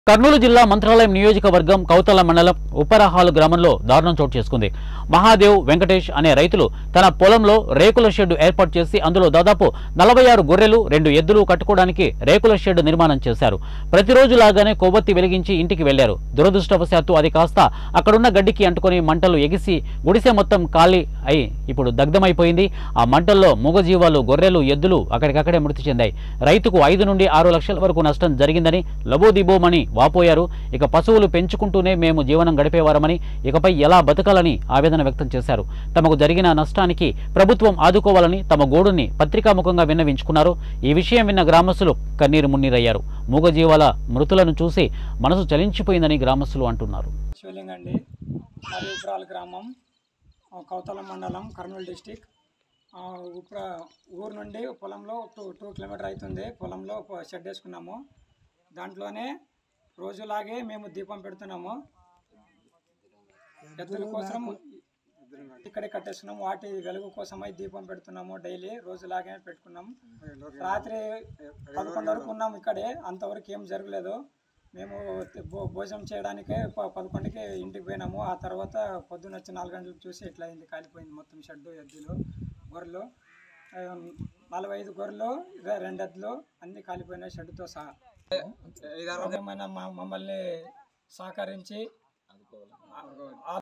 కర్నూలు జిల్లా మంత్రాలయం నియోజకవర్గం కౌతల మండలం ఉప్పరహాలు గ్రామంలో దారుణం చోటు చేసుకుంది మహాదేవ్ వెంకటేష్ అనే రైతులు తన పొలంలో రేకుల షెడ్ ఏర్పాటు చేసి అందులో దాదాపు నలభై ఆరు గొర్రెలు రెండు ఎద్దులు కట్టుకోవడానికి రేకుల షెడ్ నిర్మాణం చేశారు ప్రతిరోజు లాగానే కొవ్వొత్తి వెలిగించి ఇంటికి వెళ్లారు దురదృష్టవశాత్తు అది కాస్త అక్కడున్న గడ్డికి అంటుకొని మంటలు ఎగిసి గుడిసె మొత్తం ఖాళీ అయి ఇప్పుడు దగ్ధమైపోయింది ఆ మంటల్లో మూగజీవాలు గొర్రెలు ఎద్దులు అక్కడికక్కడే మృతి చెందాయి రైతుకు ఐదు నుండి ఆరు లక్షల వరకు నష్టం జరిగిందని లబోదిబోమని వాపోయారు ఇక పశువులు పెంచుకుంటూనే మేము జీవనం గడిపేవారమని ఇకపై ఎలా బతకాలని ఆవేదన వ్యక్తం చేశారు తమకు జరిగిన నష్టానికి ప్రభుత్వం ఆదుకోవాలని తమ గోడుని పత్రికాముఖంగా విన్నవించుకున్నారు ఈ విషయం విన్న గ్రామస్తులు కన్నీరు మున్నీరయ్యారు మూగజీవాల మృతులను చూసి మనసు చలించిపోయిందని గ్రామస్తులు అంటున్నారు శివలింగ అండి మరి ఉప్రాల గ్రామం ఆ, కౌతల మండలం కర్నూలు డిస్టిక్ ఆ, ఉప్ర ఊరు నుండి పొలంలో టూ టూ కిలోమీటర్ అవుతుంది పొలంలో ప- షెడ్ వేసుకున్నాము దాంట్లోనే రోజులాగే మేము దీపం పెడుతున్నాము ఎద్దుల కోసం ఇక్కడే కట్టేస్తున్నాము వాటి వెలుగు కోసమై దీపం పెడుతున్నాము డైలీ రోజులాగే పెట్టుకున్నాము రాత్రి పదకొండు వరకు ఉన్నాము ఇక్కడే అంతవరకు ఏం జరగలేదు మేము తి- భో- భోజనం చేయడానికే ప- పదకొండుకి ఇంటికి పోయినాము ఆ తర్వాత పొద్దున్న వచ్చి నాలుగు గంటలకు చూసి ఇట్లా అయింది కాలిపోయింది మొత్తం షెడ్డు ఎద్దులు గొర్రెలు ఆ, నలభై ఐదు గొర్రెలు ఇరవై రెండు ఎద్దులు అన్నీ కాలిపోయినాయి షెడ్డుతో సహా ఏమైనా మా- మమ్మల్ని సహకరించి